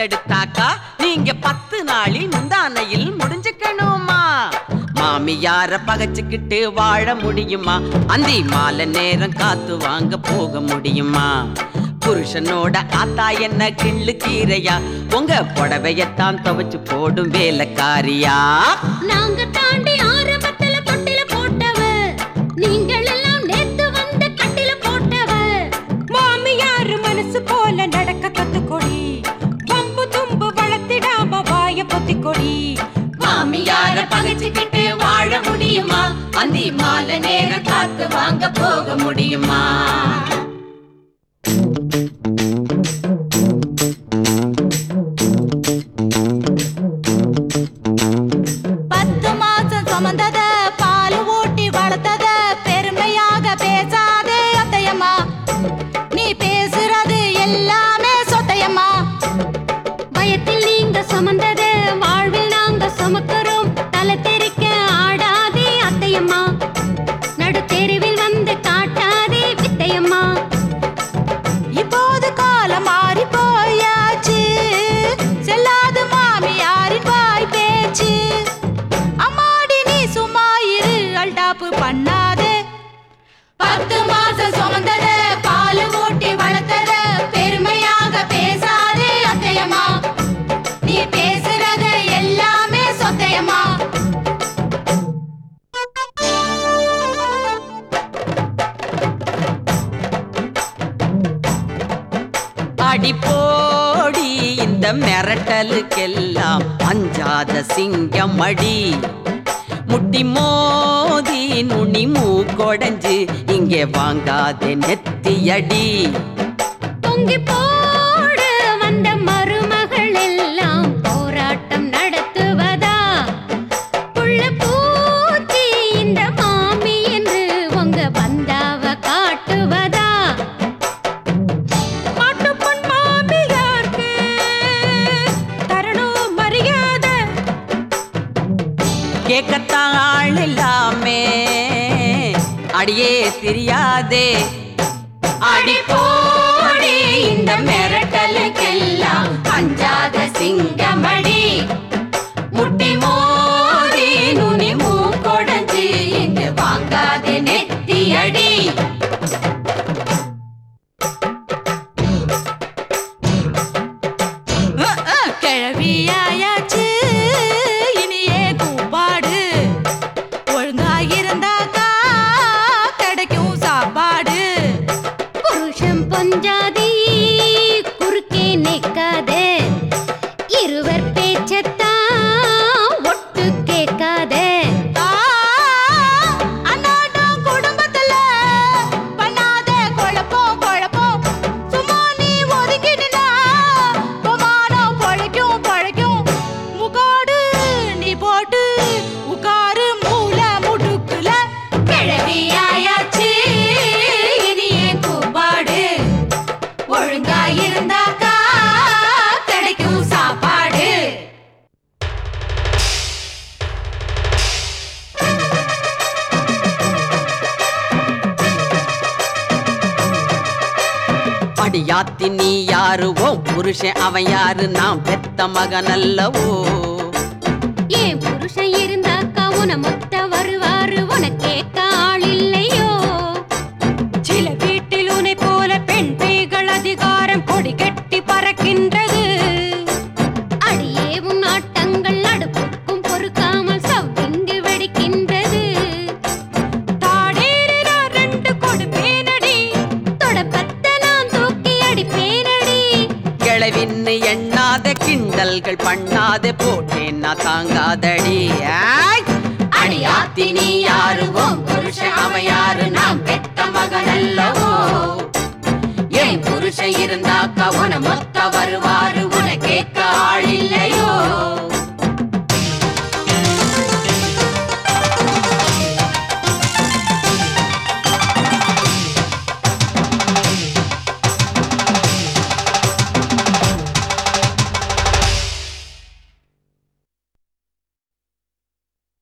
பெத்தெடுத்தாக்கா நீங்க பத்து நாளில் முந்தானையில் முடிஞ்சுக்கணுமா மாமியார பகச்சுக்கிட்டு வாழ முடியுமா அந்தி மாலை நேரம் காத்து வாங்க போக முடியுமா புருஷனோட ஆத்தா என்ன கிள்ளு கீரையா உங்க புடவையத்தான் துவைச்சு போடும் வேலைக்காரியா நாங்க தாண்டி ஆரம்பத்துல தொட்டில போட்டவ நீங்கள் எல்லாம் நேத்து வந்து கட்டில போட்டவ மாமியார் மனசு போல நடக்க கத்துக்கொடி பம்பு தும்பு வளர்த்திடாம வாய பொத்திக்கொடி மாமியார பகச்சுக்கிட்டு வாழ முடியுமா அந்தி மாலை நேரம் காத்து வாங்க போக முடியுமா பத்து மாசம் சுமந்தத பால் ஊட்டி வளர்த்தத பெருமையாக பேசாதே அத்தையம்மா நீ பேசுறது எல்லாமே சொத்தையம்மா பயத்தில் நீங்க சுமந்தது வாழ்வில் நாங்க சுமக்கிறோம் தலை தெறிக்க ஆடாதே அத்தையம்மா நடு தெருவில் வந்து காட்டாதே வித்தையம்மா இப்போது காலம் மாறி போயாச்சு செல்லாது மாமியாரின் வாய் பேச்சு அம்மாடி நீ சும்மா இரு அல்டாப்பு பண்ணாதே பத்து மாசம் சுமந்தத பால் ஊட்டி வளர்த்தத பெருமையாக பேசாதே அத்தையம்மா நீ பேசுறது எல்லாமே சொத்தையம்மா அடி போடி இந்த மிரட்டலுக்கெல்லாம் அஞ்சாத சிங்கம் அடி முட்டி மோதி நுனி மூக்கொடைஞ்சு இங்கே வாங்காதே நெத்தியடி பொங்கி போடு வந்த மருமகள் எல்லாம் போராட்டம் நடத்துவதா புள்ள பூச்சி இந்த மாமி என்று உங்க பந்தாவ காட்டுவதா மாட்டுப்பொன் மாமியார்க்கு தரணும் மரியாதை கேட்கத்தான் ஆள் இல்லாமே அடியே தெரியாதே அடி போடி இந்த மிரட்டலுக்கெல்லாம் அஞ்சாத சிங்கமடி முட்டி மோதி நுனி மூக்கொடைஞ்சு இங்கு வாங்காதே நெத்தியடி கிழவியாயாச்சு இனியே கூப்பாடு ஒழுங்காயிருந்தாக்கா கிடைக்கும் சாப்பாடு புருஷன் பொஞ்சாதி குறுக்கே நிற்காதே இருவர் பேச்சத்தான் ஒட்டு கேட்காதே ஆ, அன்னாடம் குடும்பத்துல பண்ணாத குழப்பம் குழப்பம் சும்மா நீ ஒதுங்கினா பொமானம் பொழைக்கும் பொழைக்கும் முகாடு நீ போட்டு உட்காரு மூல முடுக்குல கிழவியாயாச்சு இனியே கூப்பாடு ஒழுங்கா இருந்தாக்கா கிடைக்கும் சாப்பாடு அடியாத்தி நீ யாரு ஓ புருஷன் அவன் யாரு நான் பெத்த மகன் அல்லவோ ஏன் புருஷன் இருந்தாக்கா உன மொத்த வருவாரு உனக்கே ஆள் இல்லையோ சில வீட்டில் உனை போல பெண் பேய்கள் அதிகாரம் கொடி கட்டி பறக்கின்றது அடியே உன் ஆட்டங்கள் அடுப்புக்கும் பொறுக்காமல் சவ்விங்கு வெடிக்கின்றது தாடேறின ரெண்டு கொடுப்பேனடி தொடப்பத்த நான் தூக்கி அடிப்பேனடி கிளவின்னு எண்ணாத கிண்டல்கள் பண்ணாத போட்டேன் நான் தாங்காதடி ஆய்! அடியாத்தி நீ யாரு ஓ புருஷன் அவன் யாரு நான் பெத்த மகன் அல்லவோ ஏன் புருஷன் இருந்தாக்கா உன மொத்த வருவாரு உன கேட்க ஆள் இல்லையோ